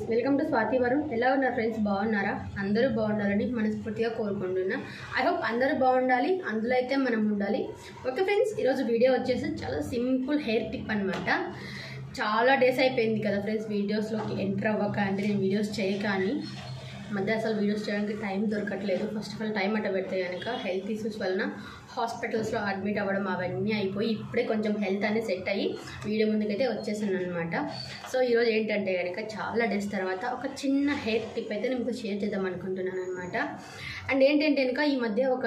Welcome to Swathi Varun ఎలా ఉన్నారు friends బాగున్నారా అందరూ బాగుండాలని మనస్ఫూర్తిగా కోరుకుంటున్నా ఐ హోప్ అందరూ బాగుండాలి అందులో అయితే మనం ఉండాలి ఓకే ఫ్రెండ్స్ ఈరోజు వీడియో వచ్చేసి చాలా సింపుల్ హెయిర్ టిప్ అనమాట చాలా డేస్ అయిపోయింది కదా ఫ్రెండ్స్ వీడియోస్లోకి ఎంటర్ అవ్వక అంటే నేను వీడియోస్ చేయక అని మధ్య అసలు వీడియోస్ చేయడానికి టైం దొరకట్లేదు ఫస్ట్ ఆఫ్ ఆల్ టైం అట్ట పెడితే కనుక హెల్త్ ఇష్యూస్ వలన హాస్పిటల్స్లో అడ్మిట్ అవ్వడం అవన్నీ అయిపోయి ఇప్పుడే కొంచెం హెల్త్ అనేది సెట్ అయ్యి వీడియో ముందుకైతే వచ్చేసాను అనమాట సో ఈరోజు ఏంటంటే కనుక చాలా డేస్ తర్వాత ఒక చిన్న హెయిర్ టిప్ అయితే నేను మీకు షేర్ చేద్దాం అనుకుంటున్నాను అనమాట అండ్ ఏంటంటే కనుక ఈ మధ్య ఒక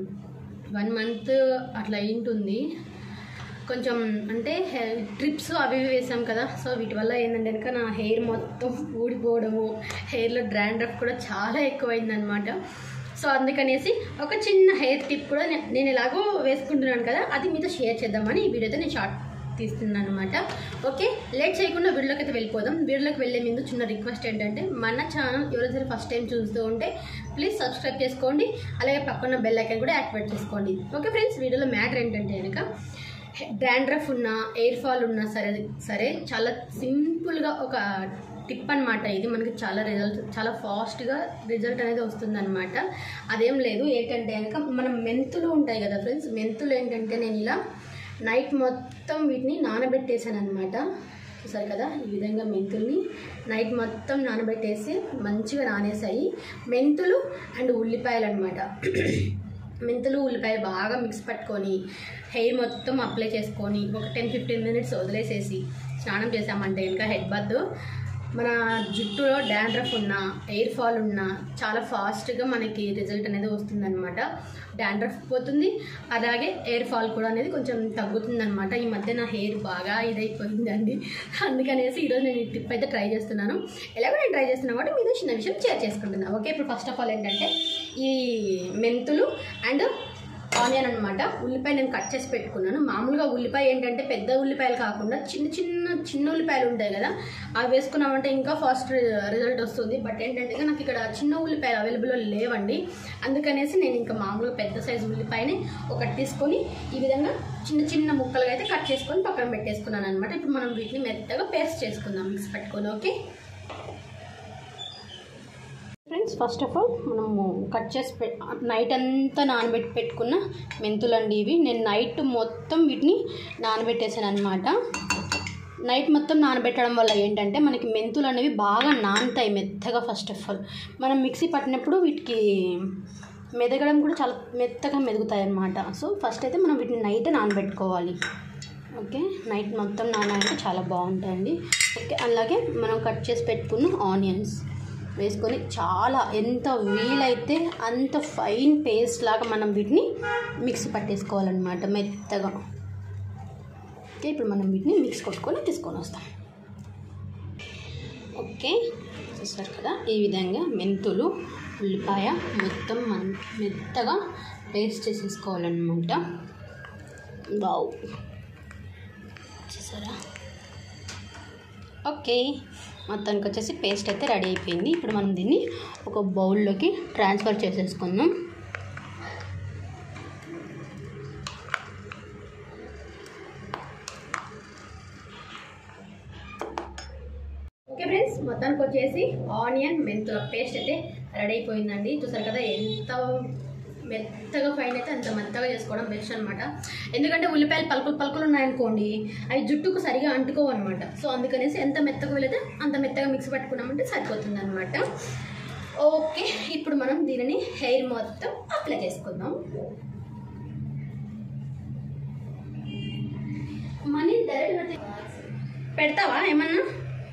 వన్ మంత్ అట్లా అయింటుంది కొంచెం అంటే ట్రిప్స్ అవి ఇవి వేసాం కదా సో వీటి వల్ల ఏంటంటే కనుక నా హెయిర్ మొత్తం ఊడిపోవడము హెయిర్లో డ్రాండ్రఫ్ కూడా చాలా ఎక్కువైందనమాట సో అందుకనేసి ఒక చిన్న హెయిర్ టిప్ కూడా నే- నేను ఎలాగో వేసుకుంటున్నాను కదా అది మీతో షేర్ చేద్దామని ఈ వీడియోతో నేను షార్ట్ తీస్తున్నాను అనమాట ఓకే లేట్ చేయకుండా వీడియోలోకి అయితే వెళ్ళిపోదాం వీడియోలోకి వెళ్ళే ముందు చిన్న రిక్వెస్ట్ ఏంటంటే మన ఛానల్ ఎవరైనా సరే ఫస్ట్ టైం చూస్తూ ఉంటే ప్లీజ్ సబ్స్క్రైబ్ చేసుకోండి అలాగే పక్కన బెల్ ఐకాన్ కూడా యాక్టివేట్ చేసుకోండి ఓకే ఫ్రెండ్స్ వీడియోలో మ్యాటర్ ఏంటంటే కనుక డాండ్రఫ్ ఉన్నా ఎయిర్ ఫాల్ ఉన్నా సరే సరే చాలా సింపుల్గా ఒక టిప్ అనమాట ఇది మనకి చాలా రిజల్ట్ చాలా ఫాస్ట్గా రిజల్ట్ అనేది వస్తుందన్నమాట అదేం లేదు ఏంటంటే కనుక మనం మెంతులు ఉంటాయి కదా ఫ్రెండ్స్ మెంతులు ఏంటంటే నేను ఇలా నైట్ మొత్తం వీటిని నానబెట్టేశాను అనమాట చూసారు కదా ఈ విధంగా మెంతుల్ని నైట్ మొత్తం నానబెట్టేసి మంచిగా నానేసాయి మెంతులు అండ్ ఉల్లిపాయలు అనమాట మెంతులు ఉల్లిపాయలు బాగా మిక్స్ పట్టుకొని హెయిర్ మొత్తం అప్లై చేసుకొని ఒక టెన్ ఫిఫ్టీన్ మినిట్స్ వదిలేసేసి స్నానం చేసామంటే ఇంకా హెడ్ బాత్ మన జుట్టులో డాండ్రఫ్ ఉన్నా ఎయిర్ ఫాల్ ఉన్నా చాలా ఫాస్ట్గా మనకి రిజల్ట్ అనేది వస్తుందన్నమాట డాండ్రఫ్ పోతుంది అలాగే ఎయిర్ ఫాల్ కూడా అనేది కొంచెం తగ్గుతుందన్నమాట ఈ మధ్య నా హెయిర్ బాగా ఇదైపోయిందండి అందుకనేసి ఈరోజు నేను ఈ టిప్ అయితే ట్రై చేస్తున్నాను ఎలాగో నేను ట్రై చేస్తున్నాను కాబట్టి మీతో చిన్న విషయం షేర్ చేసుకుంటున్నాను ఓకే ఇప్పుడు ఫస్ట్ ఆఫ్ ఆల్ ఏంటంటే ఈ మెంతులు అండ్ ఆనియన్ అనమాట ఉల్లిపాయ నేను కట్ చేసి పెట్టుకున్నాను మామూలుగా ఉల్లిపాయ ఏంటంటే పెద్ద ఉల్లిపాయలు కాకుండా చిన్న చిన్న చిన్న ఉల్లిపాయలు ఉంటాయి కదా అవి వేసుకున్నామంటే ఇంకా ఫాస్ట్ రిజల్ట్ వస్తుంది బట్ ఏంటంటే నాకు ఇక్కడ చిన్న ఉల్లిపాయలు అవైలబుల్లో లేవండి అందుకనేసి నేను ఇంకా మామూలుగా పెద్ద సైజు ఉల్లిపాయని ఒకటి తీసుకొని ఈ విధంగా చిన్న చిన్న ముక్కలుగా అయితే కట్ చేసుకొని పక్కన పెట్టేసుకున్నాను అనమాట ఇప్పుడు మనం వీటిని మెత్తగా పేస్ట్ చేసుకుందాం మిక్స్ పెట్టుకొని okay friends first of all మనము కట్ చేసి పె నైట్ అంతా నానబెట్టి పెట్టుకున్న మెంతులండి ఇవి నేను నైట్ మొత్తం వీటిని నానబెట్టేసాను అనమాట నైట్ మొత్తం నానబెట్టడం వల్ల ఏంటంటే మనకి మెంతులు అనేవి బాగా నానుతాయి మెత్తగా ఫస్ట్ ఆఫ్ ఆల్ మనం మిక్సీ పట్టినప్పుడు వీటికి మెదగడం కూడా చాలా మెత్తగా మెదుగుతాయి అన్నమాట సో ఫస్ట్ అయితే మనం వీటిని నైట్ నానబెట్టుకోవాలి ఓకే నైట్ మొత్తం నానంటే చాలా బాగుంటాయండి ఓకే అలాగే మనం కట్ చేసి పెట్టుకున్న ఆనియన్స్ వేసుకొని చాలా ఎంత వీలైతే అంత ఫైన్ పేస్ట్ లాగా మనం వీటిని మిక్సీ పట్టేసుకోవాలన్నమాట మెత్తగా ఓకే ఇప్పుడు మనం వీటిని మిక్స్ కొట్టుకొని తీసుకొని వస్తాం ఓకే చూస్తారు కదా ఈ విధంగా మెంతులు ఉల్లిపాయ మొత్తం మన్ మెత్తగా పేస్ట్ చేసేసుకోవాలన్నమాట బావు చూసారా ఓకే మొత్తానికి వచ్చేసి పేస్ట్ అయితే రెడీ అయిపోయింది ఇప్పుడు మనం దీన్ని ఒక బౌల్లోకి ట్రాన్స్ఫర్ చేసేసుకుందాం ఓకే ఫ్రెండ్స్ మొత్తానికి వచ్చేసి ఆనియన్ మెంతుల పేస్ట్ అయితే రెడీ అయిపోయిందండి చూసారు కదా ఎంత మెత్తగా ఫైన్ అయితే అంత మెత్తగా చేసుకోవడం బెస్ట్ అనమాట ఎందుకంటే ఉల్లిపాయలు పలుకులు పలుకులు ఉన్నాయనుకోండి అవి జుట్టుకు సరిగా అంటుకోవు అనమాట సో అందుకనేసి ఎంత మెత్తగా వీలైతే అంత మెత్తగా మిక్స్ పట్టుకున్నామంటే సరిపోతుంది అనమాట ఓకే ఇప్పుడు మనం దీనిని హెయిర్ మొత్తం అప్లై చేసుకుందాం మనీ డైరెక్ట్ పెడతావా ఏమన్నా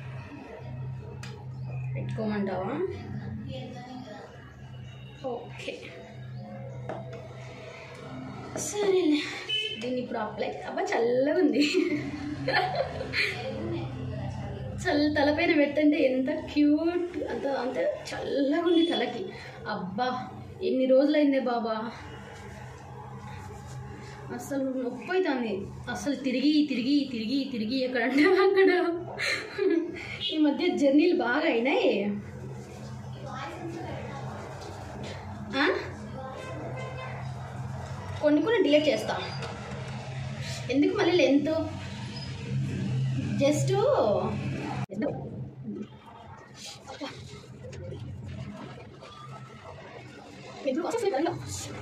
పెట్టుకోమంటావా ఓకే సరేలే దీన్ని ఇప్పుడు అప్లై అబ్బా చల్లగా ఉంది చల్ల తలపైన పెట్టంటే ఎంత క్యూట్ అంత అంత చల్లగా ఉంది తలకి అబ్బా ఎన్ని రోజులైందే బాబా అసలు నొప్పి అవుతుంది అసలు తిరిగి తిరిగి తిరిగి తిరిగి ఎక్కడంటే అక్కడ ఈ మధ్య జర్నీలు బాగా అయినాయి ఆ? కొన్ని కొన్ని డిలీట్ చేస్తా ఎందుకు మళ్ళీ లెంత్ జస్ట్ ఎందుకు వచ్చేసి త్వరగా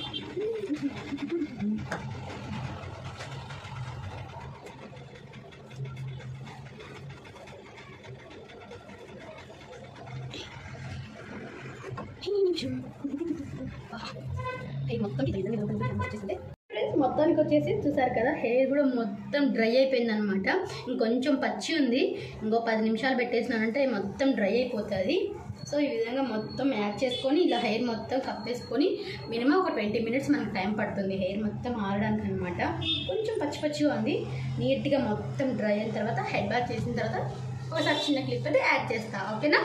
ఫ్రెండ్స్ మొత్తానికి వచ్చేసి చూసారు కదా హెయిర్ కూడా మొత్తం డ్రై అయిపోయింది అనమాట ఇంకొంచెం పచ్చి ఉంది ఇంకో పది నిమిషాలు పెట్టేసినానంటే మొత్తం డ్రై అయిపోతుంది సో ఈ విధంగా మొత్తం యాడ్ చేసుకొని ఇలా హెయిర్ మొత్తం కప్పేసుకొని మినిమం ఒక ట్వంటీ మినిట్స్ మనకు టైం పడుతుంది హెయిర్ మొత్తం ఆరడానికి అనమాట కొంచెం పచ్చి పచ్చిగా ఉంది నీట్గా మొత్తం డ్రై అయిన తర్వాత హెడ్ బాత్ చేసిన తర్వాత ఒకసారి చిన్న క్లిప్ అయితే యాడ్ చేస్తా ఓకేనా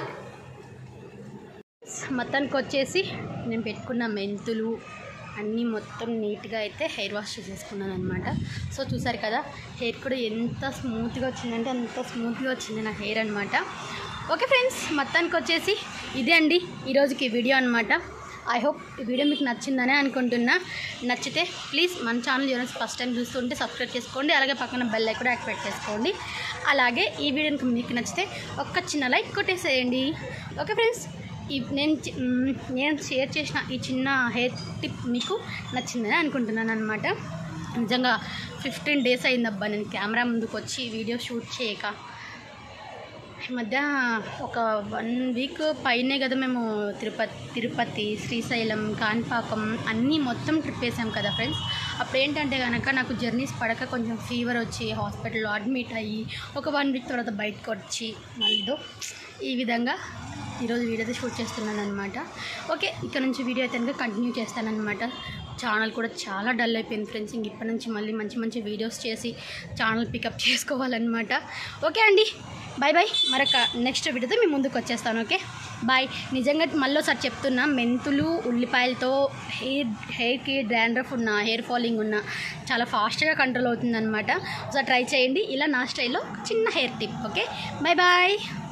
మొత్తానికి వచ్చేసి నేను పెట్టుకున్న మెంతులు అన్నీ మొత్తం నీట్గా అయితే హెయిర్ వాష్ చేసేసుకున్నాను అనమాట సో చూసారు కదా హెయిర్ కూడా ఎంత స్మూత్గా వచ్చిందంటే అంత స్మూత్గా వచ్చింది నా హెయిర్ అనమాట ఓకే ఫ్రెండ్స్ మొత్తానికి వచ్చేసి ఇదే అండి ఈరోజుకి వీడియో అనమాట ఐ హోప్ ఈ వీడియో మీకు నచ్చిందనే అనుకుంటున్నా నచ్చితే ప్లీజ్ మన ఛానల్ ఎవరైనా ఫస్ట్ టైం చూస్తుంటే సబ్స్క్రైబ్ చేసుకోండి అలాగే పక్కన బెల్ కూడా యాక్టివేట్ చేసుకోండి అలాగే ఈ వీడియో కనుక మీకు నచ్చితే ఒక్క చిన్న లైక్ కొట్టేసేయండి ఓకే ఫ్రెండ్స్ ఈ నేను చి- మ్, నేను షేర్ చేసిన ఈ చిన్న హెయిర్ టిప్ మీకు నచ్చిందని అనుకుంటున్నాను అనమాట నిజంగా ఫిఫ్టీన్ డేస్ అయిందబ్బా నేను కెమెరా ముందుకు వచ్చి వీడియో షూట్ చేయక ఈ మధ్య ఒక వన్ వీక్ పైనే కదా మేము తిరుపతి తిరుపతి శ్రీశైలం కాణిపాకం అన్నీ మొత్తం ట్రిప్ వేసాం కదా ఫ్రెండ్స్ అప్పుడు ఏంటంటే కనుక నాకు జర్నీస్ పడక కొంచెం ఫీవర్ వచ్చి హాస్పిటల్లో అడ్మిట్ అయ్యి ఒక వన్ వీక్ తర్వాత బయటకు వచ్చి మళ్ళీ ఈ విధంగా ఈరోజు వీడియో అయితే షూట్ చేస్తున్నాను అనమాట ఓకే ఇక్కడ నుంచి వీడియో అయితే కనుక కంటిన్యూ చేస్తానన్నమాట ఛానల్ కూడా చాలా డల్ అయిపోయింది ఫ్రెండ్స్ ఇంక ఇప్పటి నుంచి మళ్ళీ మంచి మంచి వీడియోస్ చేసి ఛానల్ పికప్ చేసుకోవాలన్నమాట ఓకే అండి బాయ్ బాయ్ మరొక నెక్స్ట్ వీడియోతో మీ ముందుకు వచ్చేస్తాను ఓకే బాయ్ నిజంగా మళ్ళీ ఒకసారి చెప్తున్నా మెంతులు ఉల్లిపాయలతో హెయిర్ హెయిర్కి డాండ్రఫ్ ఉన్న హెయిర్ ఫాలింగ్ ఉన్న చాలా ఫాస్ట్గా కంట్రోల్ అవుతుంది అనమాట ఒకసారి ట్రై చేయండి ఇలా నా స్టైల్లో చిన్న hair tip okay bye bye